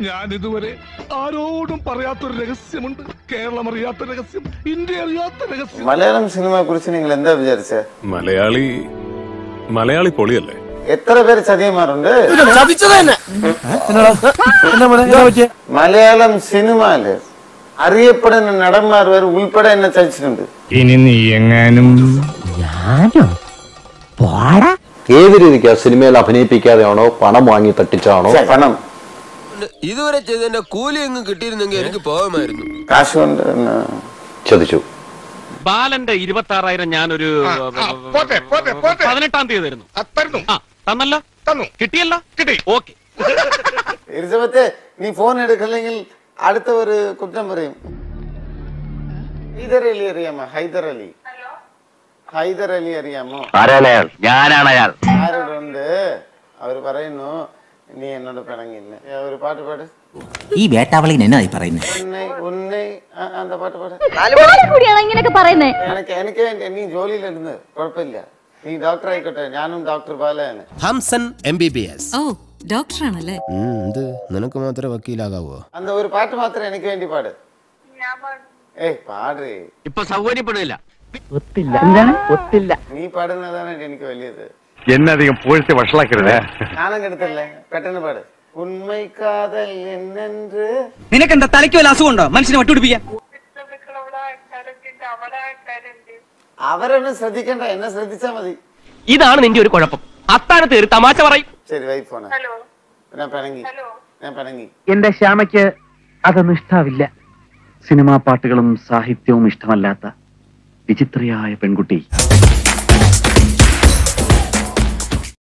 ഞാൻ ഇതുവരെ ആരോടും പറയാത്തൊരു രഹസ്യമുണ്ട് കേരളം അറിയാത്ത രഹസ്യം ഇന്ത്യ അറിയാത്ത രഹസ്യം മലയാളം സിനിമയെ കുറിച്ച് നിങ്ങൾ എന്താ വിചാരിച്ചത് മലയാളി മലയാളി പൊളിയല്ലേ എത്ര പേര് ചതിയന്മാരുണ്ട് മലയാളം സിനിമയില് അറിയപ്പെടുന്ന നടന്മാർ വരെ ഉൾപ്പെടെ എന്നെ ചതിച്ചിട്ടുണ്ട് ഇനി നീ എങ്ങാനും ഏത് രീതിക്ക് ആ സിനിമയിൽ അഭിനയിപ്പിക്കാതെയാണോ പണം വാങ്ങി തട്ടിച്ചാണോ ഛെ, പണം ഇതുവരെ ചെയ്തതിന്റെ കൂലി എങ്ങും കിട്ടിയിരുന്നെങ്കിൽ എനിക്ക് പോകാമായിരുന്നു കാശ് കൊണ്ട് എന്നെ ചതിച്ചു ബാലന്റെ ഇരുപത്തി ആറായിരം ഞാനൊരു പതിനെട്ടാം തീയതി തരുന്നു തരുന്നു ആ തന്നല്ലോ തന്നു കിട്ടിയല്ലോ കിട്ടി ഓക്കെ എലിസബത്തെ നീ ഫോൺ എടുക്കില്ലെങ്കിൽ അടുത്ത ഒരു കുറ്റം പറയും ഹൈദർ അലി അറിയാമോ ഹൈദർ അലി ഹൈദർ അലി അറിയാമോ ആരാണയാൾ ഞാനാണ് അയാൾ ആരോടുണ്ട് അവര് പറയുന്നു നീ എന്നോട് പിണങ്ങില്ല ഏ, ഒരു പാട്ട് പാട് ഈ വേട്ടാവളിന് എന്നായി പറയുന്നത് ഉന്നെ ഉന്നെ ആ, அந்த പാട്ട് പാട് കൂടിയാണ് ഇങ്ങനെയൊക്കെ പറയുന്നേ എനിക്ക് എനിക്ക് വേണ്ടി നീ ജോലിയിലിരുന്ന് കുഴപ്പമില്ല നീ ഡോക്ടർ ആയിക്കോട്ടെ ഞാനും ഡോക്ടർ ബാലയാണ് ഹംസൻ എം ബി ബി എസ് ഓ ഡോക്ടറാണല്ലേ എന്ത് നിനക്ക് മാത്രമേ വക്കീലാകാവോ அந்த ഒരു പാട്ട് മാത്രം എനിക്ക് വേണ്ടി പാട് ഏയ് പാട് ഇപ്പൊ സൗകര്യപ്പെടില്ല നീ പാടുന്നതാണ് എനിക്ക് വലിയത് എന്നധികം പൂഴ്ത്തി വഷളാക്കരുതേ നാണം കെടുത്തല്ലേ പെട്ടെന്ന് പാട് ഉണ്മൈ കാതൽ എന്നെன்று നിനക്കെന്താ തലയ്ക്ക് വല്ല അസുഖമുണ്ടോ മനുഷ്യനെ വട്ടുപിടിപ്പിക്കാൻ അവരൊന്നും ശ്രദ്ധിക്കണ്ട എന്നെ ശ്രദ്ധിച്ചാ മതി ഇതാണ് നിന്റെ ഒരു കുഴപ്പം അത്താഴത്ത് ഒരു തമാശ പറയും ശരി വൈ ഫോണ ഞാൻ പിണങ്ങി ഞാൻ പിണങ്ങി എന്റെ ശ്യാമയ്ക്ക് അതൊന്നും ഇഷ്ടാവില്ല സിനിമാ പാട്ടുകളും സാഹിത്യവും ഇഷ്ടമല്ലാത്ത വിചിത്രയായ പെൺകുട്ടി